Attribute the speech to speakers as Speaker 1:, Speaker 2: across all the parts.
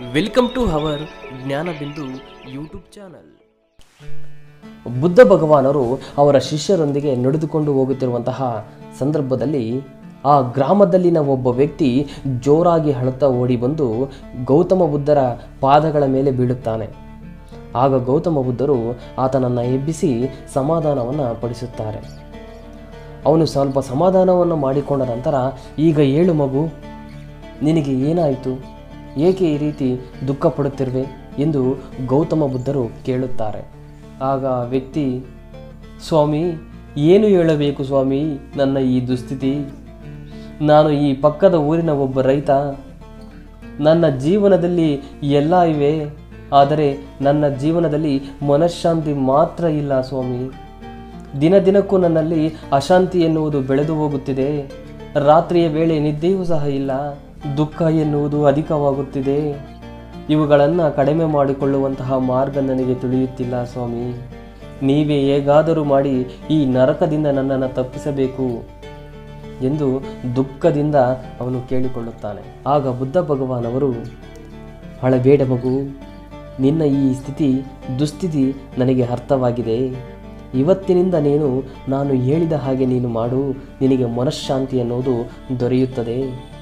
Speaker 1: welcome to our Jnanabindu YouTube channel
Speaker 2: Buddha ಭಗವಾನರು ಅವರ ಶಿಷ್ಯರೊಂದಿಗೆ ನಡೆದುಕೊಂಡು ಹೋಗುತ್ತಿರುವಂತಹ ಸಂದರ್ಭದಲ್ಲಿ ಆ ಗ್ರಾಮದಲ್ಲಿನ ಒಬ್ಬ ವ್ಯಕ್ತಿ ಜೋರಾಗಿ ಅಳುತ್ತಾ ಓಡಿ ಬಂದು ಗೌತಮ ಬುದ್ಧರ ಪಾದಗಳ ಮೇಲೆ ಬೀಳುತ್ತಾನೆ ಆಗ ಗೌತಮ ಬುದ್ಧರು ಆತನನ್ನು ಎಬ್ಬಿಸಿ ಸಮಾಧಾನವನ್ನು ಪಡಿಸುತ್ತಾರೆ ಅವನು ಸ್ವಲ್ಪ ಸಮಾಧಾನವನ್ನು ಮಾಡಿಕೊಂಡ ನಂತರ ಈಗ ಏಳು ಮಗು ನಿನಗೆ ಏನಾಯಿತು ಏಕೆ ಈ ರೀತಿ ದುಃಖ ಪಡುತ್ತಿರುವೆ ಎಂದು ಗೌತಮ ಬುದ್ಧರು ಕೇಳುತ್ತಾರೆ ಆಗ ಆ ವ್ಯಕ್ತಿ ಸ್ವಾಮಿ ಏನು ಹೇಳಬೇಕು ಸ್ವಾಮಿ ನನ್ನ ಈ ದುಸ್ಥಿತಿ ನಾನು ಈ ಪಕ್ಕದ ಊರಿನ ಒಬ್ಬ ರೈತ ನನ್ನ ಜೀವನದಲ್ಲಿ ಎಲ್ಲ ಇವೆ ಆದರೆ ನನ್ನ ಜೀವನದಲ್ಲಿ ಮನಃಶಾಂತಿ ಮಾತ್ರ ಇಲ್ಲ ಸ್ವಾಮಿ ದಿನ ದಿನಕ್ಕೂ ನನ್ನಲ್ಲಿ ಅಶಾಂತಿ ಎನ್ನುವುದು ಬೆಳೆದು ಹೋಗುತ್ತಿದೆ ರಾತ್ರಿಯ ವೇಳೆ ನಿದ್ದೆಯೂ ಸಹ ಇಲ್ಲ ದುಃಖ ಎನ್ನುವುದು ಅಧಿಕವಾಗುತ್ತಿದೆ ಇವುಗಳನ್ನು ಕಡಿಮೆ ಮಾಡಿಕೊಳ್ಳುವಂತಹ ಮಾರ್ಗ ನನಗೆ ತಿಳಿಯುತ್ತಿಲ್ಲ ಸ್ವಾಮಿ ನೀವೇ ಹೇಗಾದರೂ ಮಾಡಿ ಈ ನರಕದಿಂದ ನನ್ನನ್ನು ತಪ್ಪಿಸಬೇಕು ಎಂದು ದುಃಖದಿಂದ ಅವನು ಕೇಳಿಕೊಳ್ಳುತ್ತಾನೆ ಆಗ ಬುದ್ಧ ಭಗವಾನವರು ಅಳಬೇಡ ಮಗು ನಿನ್ನ ಈ ಸ್ಥಿತಿ ದುಸ್ಥಿತಿ ನನಗೆ ಅರ್ಥವಾಗಿದೆ ಇವತ್ತಿನಿಂದ ನೀನು ನಾನು ಹೇಳಿದ ಹಾಗೆ ನೀನು ಮಾಡು ನಿನಗೆ ಮನಃಶಾಂತಿ ಅನ್ನೋದು ದೊರೆಯುತ್ತದೆ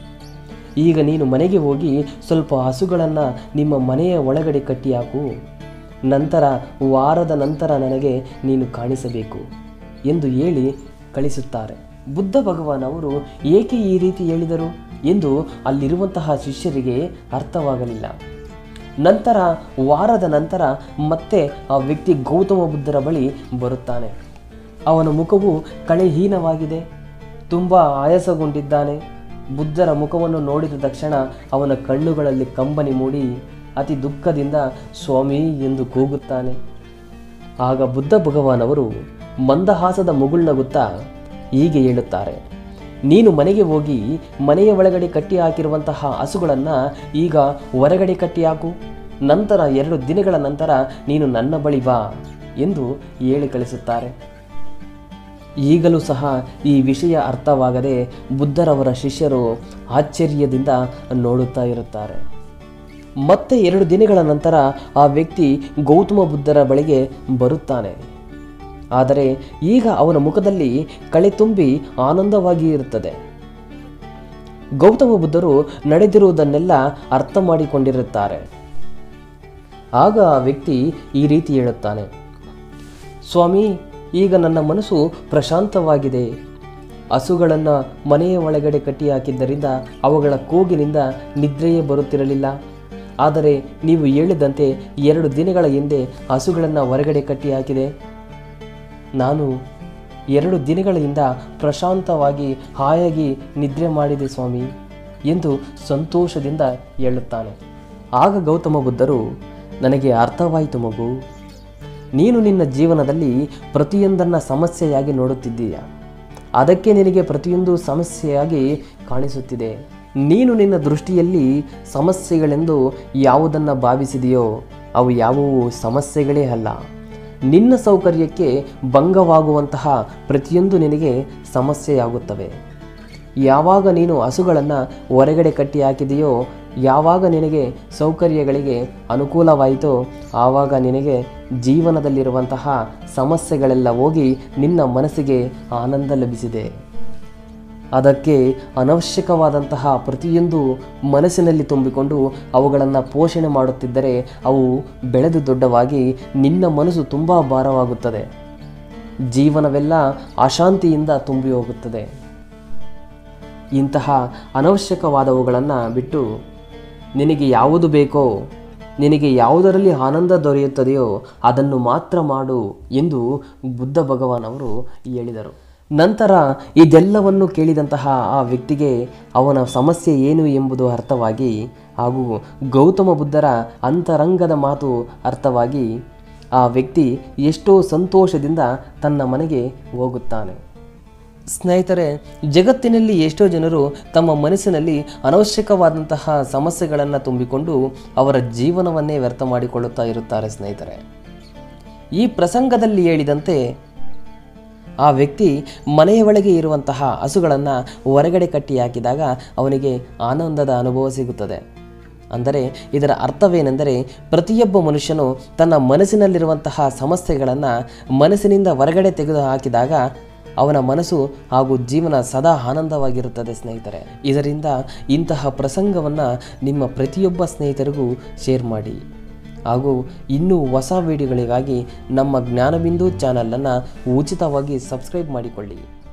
Speaker 2: ಈಗ ನೀನು ಮನೆಗೆ ಹೋಗಿ ಸ್ವಲ್ಪ ಹಸುಗಳನ್ನು ನಿಮ್ಮ ಮನೆಯ ಒಳಗಡೆ ಕಟ್ಟಿ ಹಾಕು ನಂತರ ವಾರದ ನಂತರ ನನಗೆ ನೀನು ಕಾಣಿಸಬೇಕು ಎಂದು ಹೇಳಿ ಕಳಿಸುತ್ತಾರೆ ಬುದ್ಧ ಭಗವಾನ್ ಅವರು ಏಕೆ ಈ ರೀತಿ ಹೇಳಿದರು ಎಂದು ಅಲ್ಲಿರುವಂತಹ ಶಿಷ್ಯರಿಗೆ ಅರ್ಥವಾಗಲಿಲ್ಲ ನಂತರ ವಾರದ ನಂತರ ಮತ್ತೆ ಆ ವ್ಯಕ್ತಿ ಗೌತಮ ಬುದ್ಧರ ಬಳಿ ಬರುತ್ತಾನೆ ಅವನ ಮುಖವು ಕಳೆಹೀನವಾಗಿದೆ ತುಂಬ ಆಯಾಸಗೊಂಡಿದ್ದಾನೆ ಬುದ್ಧರ ಮುಖವನ್ನು ನೋಡಿದ ತಕ್ಷಣ ಅವನ ಕಣ್ಣುಗಳಲ್ಲಿ ಕಂಬನಿ ಮೂಡಿ ಅತಿ ದುಃಖದಿಂದ ಸ್ವಾಮಿ ಎಂದು ಕೂಗುತ್ತಾನೆ ಆಗ ಬುದ್ಧ ಭಗವಾನ್ ಅವರು ಮಂದಹಾಸದ ಮುಗುಳ್ನಗುತ್ತಾ ಹೀಗೆ ಹೇಳುತ್ತಾರೆ ನೀನು ಮನೆಗೆ ಹೋಗಿ ಮನೆಯ ಒಳಗಡೆ ಕಟ್ಟಿ ಹಾಕಿರುವಂತಹ ಹಸುಗಳನ್ನು ಈಗ ಹೊರಗಡೆ ಕಟ್ಟಿ ಹಾಕು ನಂತರ ಎರಡು ದಿನಗಳ ನಂತರ ನೀನು ನನ್ನ ಬಳಿ ಬಾ ಎಂದು ಹೇಳಿ ಕಳಿಸುತ್ತಾರೆ ಈಗಲೂ ಸಹ ಈ ವಿಷಯ ಅರ್ಥವಾಗದೆ ಬುದ್ಧರವರ ಶಿಷ್ಯರು ಆಶ್ಚರ್ಯದಿಂದ ನೋಡುತ್ತಾ ಇರುತ್ತಾರೆ ಮತ್ತೆ ಎರಡು ದಿನಗಳ ನಂತರ ಆ ವ್ಯಕ್ತಿ ಗೌತಮ ಬುದ್ಧರ ಬಳಿಗೆ ಬರುತ್ತಾನೆ ಆದರೆ ಈಗ ಅವನ ಮುಖದಲ್ಲಿ ಕಳೆ ತುಂಬಿ ಆನಂದವಾಗಿ ಇರುತ್ತದೆ ಗೌತಮ ಬುದ್ಧರು ನಡೆದಿರುವುದನ್ನೆಲ್ಲ ಅರ್ಥ ಮಾಡಿಕೊಂಡಿರುತ್ತಾರೆ ಆಗ ಆ ವ್ಯಕ್ತಿ ಈ ರೀತಿ ಹೇಳುತ್ತಾನೆ ಸ್ವಾಮಿ ಈಗ ನನ್ನ ಮನಸ್ಸು ಪ್ರಶಾಂತವಾಗಿದೆ ಹಸುಗಳನ್ನು ಮನೆಯ ಒಳಗಡೆ ಕಟ್ಟಿ ಹಾಕಿದ್ದರಿಂದ ಅವುಗಳ ಕೂಗಿನಿಂದ ನಿದ್ರೆಯೇ ಬರುತ್ತಿರಲಿಲ್ಲ ಆದರೆ ನೀವು ಹೇಳಿದಂತೆ ಎರಡು ದಿನಗಳ ಹಿಂದೆ ಹಸುಗಳನ್ನು ಹೊರಗಡೆ ಕಟ್ಟಿ ಹಾಕಿದೆ ನಾನು ಎರಡು ದಿನಗಳಿಂದ ಪ್ರಶಾಂತವಾಗಿ ಹಾಯಾಗಿ ನಿದ್ರೆ ಮಾಡಿದೆ ಸ್ವಾಮಿ ಎಂದು ಸಂತೋಷದಿಂದ ಹೇಳುತ್ತಾನೆ ಆಗ ಗೌತಮ ಬುದ್ಧರು ನನಗೆ ಅರ್ಥವಾಯಿತು ಮಗು ನೀನು ನಿನ್ನ ಜೀವನದಲ್ಲಿ ಪ್ರತಿಯೊಂದನ್ನು ಸಮಸ್ಯೆಯಾಗಿ ನೋಡುತ್ತಿದ್ದೀಯ ಅದಕ್ಕೆ ನಿನಗೆ ಪ್ರತಿಯೊಂದು ಸಮಸ್ಯೆಯಾಗಿ ಕಾಣಿಸುತ್ತಿದೆ ನೀನು ನಿನ್ನ ದೃಷ್ಟಿಯಲ್ಲಿ ಸಮಸ್ಯೆಗಳೆಂದು ಯಾವುದನ್ನು ಭಾವಿಸಿದೆಯೋ ಅವು ಯಾವುವು ಸಮಸ್ಯೆಗಳೇ ಅಲ್ಲ ನಿನ್ನ ಸೌಕರ್ಯಕ್ಕೆ ಭಂಗವಾಗುವಂತಹ ಪ್ರತಿಯೊಂದು ನಿನಗೆ ಸಮಸ್ಯೆಯಾಗುತ್ತವೆ ಯಾವಾಗ ನೀನು ಹಸುಗಳನ್ನು ಹೊರಗಡೆ ಕಟ್ಟಿ ಹಾಕಿದೆಯೋ ಯಾವಾಗ ನಿನಗೆ ಸೌಕರ್ಯಗಳಿಗೆ ಅನುಕೂಲವಾಯಿತೋ ಆವಾಗ ನಿನಗೆ ಜೀವನದಲ್ಲಿರುವಂತಹ ಸಮಸ್ಯೆಗಳೆಲ್ಲ ಹೋಗಿ ನಿನ್ನ ಮನಸ್ಸಿಗೆ ಆನಂದ ಲಭಿಸಿದೆ ಅದಕ್ಕೆ ಅನವಶ್ಯಕವಾದಂತಹ ಪ್ರತಿಯೊಂದು ಮನಸ್ಸಿನಲ್ಲಿ ತುಂಬಿಕೊಂಡು ಅವುಗಳನ್ನು ಪೋಷಣೆ ಮಾಡುತ್ತಿದ್ದರೆ ಅವು ಬೆಳೆದು ದೊಡ್ಡವಾಗಿ ನಿನ್ನ ಮನಸ್ಸು ತುಂಬ ಭಾರವಾಗುತ್ತದೆ ಜೀವನವೆಲ್ಲ ಅಶಾಂತಿಯಿಂದ ತುಂಬಿ ಹೋಗುತ್ತದೆ ಇಂತಹ ಅನವಶ್ಯಕವಾದವುಗಳನ್ನು ಬಿಟ್ಟು ನಿನಗೆ ಯಾವುದು ಬೇಕೋ ನಿನಗೆ ಯಾವುದರಲ್ಲಿ ಆನಂದ ದೊರೆಯುತ್ತದೆಯೋ ಅದನ್ನು ಮಾತ್ರ ಮಾಡು ಎಂದು ಬುದ್ಧ ಭಗವಾನ್ ಅವರು ಹೇಳಿದರು ನಂತರ ಇದೆಲ್ಲವನ್ನು ಕೇಳಿದಂತಹ ಆ ವ್ಯಕ್ತಿಗೆ ಅವನ ಸಮಸ್ಯೆ ಏನು ಎಂಬುದು ಅರ್ಥವಾಗಿ ಹಾಗೂ ಗೌತಮ ಬುದ್ಧರ ಅಂತರಂಗದ ಮಾತು ಅರ್ಥವಾಗಿ ಆ ವ್ಯಕ್ತಿ ಎಷ್ಟೋ ಸಂತೋಷದಿಂದ ತನ್ನ ಮನೆಗೆ ಹೋಗುತ್ತಾನೆ ಸ್ನೇಹಿತರೆ ಜಗತ್ತಿನಲ್ಲಿ ಎಷ್ಟೋ ಜನರು ತಮ್ಮ ಮನಸ್ಸಿನಲ್ಲಿ ಅನವಶ್ಯಕವಾದಂತಹ ಸಮಸ್ಯೆಗಳನ್ನು ತುಂಬಿಕೊಂಡು ಅವರ ಜೀವನವನ್ನೇ ವ್ಯರ್ಥ ಮಾಡಿಕೊಳ್ಳುತ್ತಾ ಇರುತ್ತಾರೆ ಸ್ನೇಹಿತರೆ ಈ ಪ್ರಸಂಗದಲ್ಲಿ ಹೇಳಿದಂತೆ ಆ ವ್ಯಕ್ತಿ ಮನೆಯ ಒಳಗೆ ಇರುವಂತಹ ಹಸುಗಳನ್ನು ಹೊರಗಡೆ ಕಟ್ಟಿ ಹಾಕಿದಾಗ ಅವನಿಗೆ ಆನಂದದ ಅನುಭವ ಸಿಗುತ್ತದೆ ಅಂದರೆ ಇದರ ಅರ್ಥವೇನೆಂದರೆ ಪ್ರತಿಯೊಬ್ಬ ಮನುಷ್ಯನು ತನ್ನ ಮನಸ್ಸಿನಲ್ಲಿರುವಂತಹ ಸಮಸ್ಯೆಗಳನ್ನು ಮನಸ್ಸಿನಿಂದ ಹೊರಗಡೆ ತೆಗೆದು ಹಾಕಿದಾಗ ಅವನ ಮನಸ್ಸು ಹಾಗೂ ಜೀವನ ಸದಾ ಆನಂದವಾಗಿರುತ್ತದೆ ಸ್ನೇಹಿತರೆ ಇದರಿಂದ ಇಂತಹ ಪ್ರಸಂಗವನ್ನು ನಿಮ್ಮ ಪ್ರತಿಯೊಬ್ಬ ಸ್ನೇಹಿತರಿಗೂ ಶೇರ್ ಮಾಡಿ ಹಾಗೂ ಇನ್ನೂ ಹೊಸ ವಿಡಿಯೋಗಳಿಗಾಗಿ ನಮ್ಮ ಜ್ಞಾನಬಿಂದು ಚಾನಲನ್ನು ಉಚಿತವಾಗಿ ಸಬ್ಸ್ಕ್ರೈಬ್ ಮಾಡಿಕೊಳ್ಳಿ